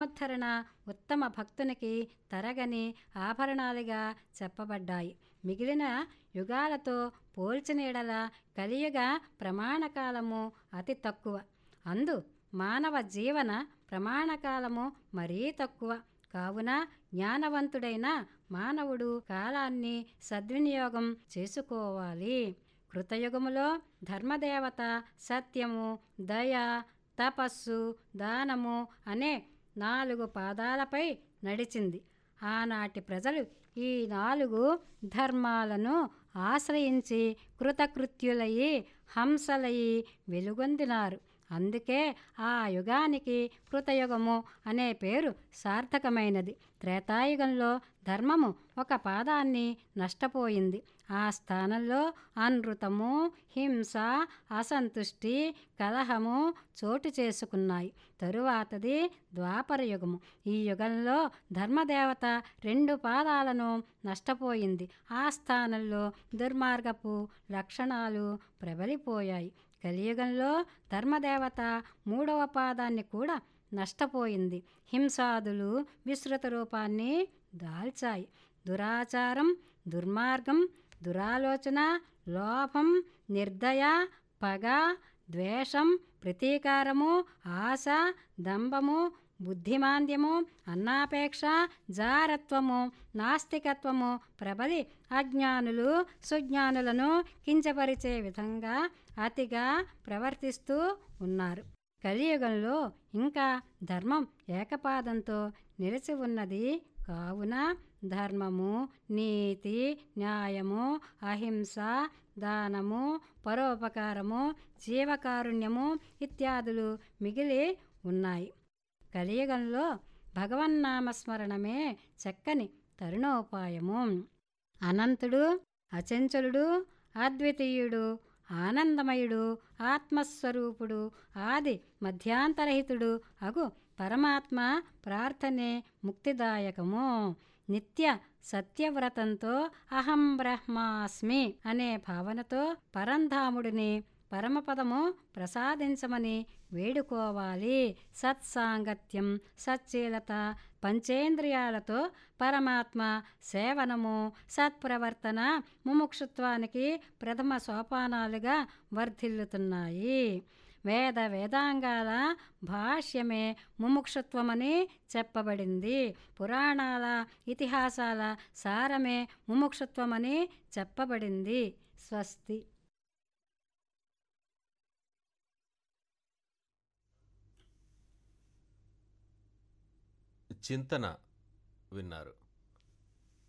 ధర్మోద్ధరణ ఉత్తమ భక్తునికి తరగని ఆభరణాలుగా చెప్పబడ్డాయి మిగిలిన యుగాలతో పోల్చిన ఎడల కలియుగ ప్రమాణకాలము అతి తక్కువ అందు మానవ జీవన ప్రమాణకాలము మరీ తక్కువ కావున జ్ఞానవంతుడైన మానవుడు కాలాన్ని సద్వినియోగం చేసుకోవాలి కృతయుగములో ధర్మదేవత సత్యము దయ తపస్సు దానము అనే నాలుగు పాదాలపై నడిచింది ఆనాటి ప్రజలు ఈ నాలుగు ధర్మాలను ఆశ్రయించి కృతకృత్యులయి హంసలయి వెలుగొందినారు అందుకే ఆ యుగానికి కృతయుగము అనే పేరు సార్థకమైనది త్రేతాయుగంలో ధర్మము ఒక పాదాన్ని నష్టపోయింది ఆ స్థానంలో అనృతము హింస అసంతుష్టి కలహము చోటు చేసుకున్నాయి తరువాతది ద్వాపర యుగము ఈ యుగంలో ధర్మదేవత రెండు పాదాలను నష్టపోయింది ఆ స్థానంలో దుర్మార్గపు లక్షణాలు ప్రబలిపోయాయి కలియుగంలో ధర్మదేవత మూడవ పాదాన్ని కూడా నష్టపోయింది హింసాదులు విస్తృత రూపాన్ని దాల్చాయి దురాచారం దుర్మార్గం దురాలోచన లోభం నిర్దయ పగ ద్వేషం ప్రతీకారము ఆశ దంభము బుద్ధిమాంద్యము అన్నాపేక్ష జారత్వము నాస్తికత్వము ప్రబలి అజ్ఞానులు సుజ్ఞానులను కించపరిచే విధంగా అతిగా ప్రవర్తిస్తూ ఉన్నారు కలియుగంలో ఇంకా ధర్మం ఏకపాదంతో నిలిచి ఉన్నది కావున ధర్మము నీతి న్యాయము అహింస దానము పరోపకారము జీవకారుణ్యము ఇత్యాదులు మిగిలి ఉన్నాయి కలియుగంలో భగవన్నామస్మరణమే చక్కని తరుణోపాయము అనంతుడు అచంచలుడు అద్వితీయుడు ఆనందమయుడు ఆత్మస్వరూపుడు ఆది మధ్యాంతరహితుడు అగు పరమాత్మ ప్రార్థనే ముక్తిదాయకము నిత్య సత్యవ్రతంతో అహం బ్రహ్మాస్మి అనే భావనతో పరంధాముడిని పరమపదము ప్రసాదించమని వేడుకోవాలి సత్సాంగత్యం సచ్చీలత పంచేంద్రియాలతో పరమాత్మ సేవనము సత్ప్రవర్తన ముముక్షుత్వానికి ప్రథమ సోపానాలుగా వర్ధిల్లుతున్నాయి వేద వేదాంగాల భాష్యమే ముముక్షుత్వమని చెప్పబడింది పురాణాల ఇతిహాసాల సారమే ముముక్షుత్వమని చెప్పబడింది స్వస్తి చింతన విన్నారు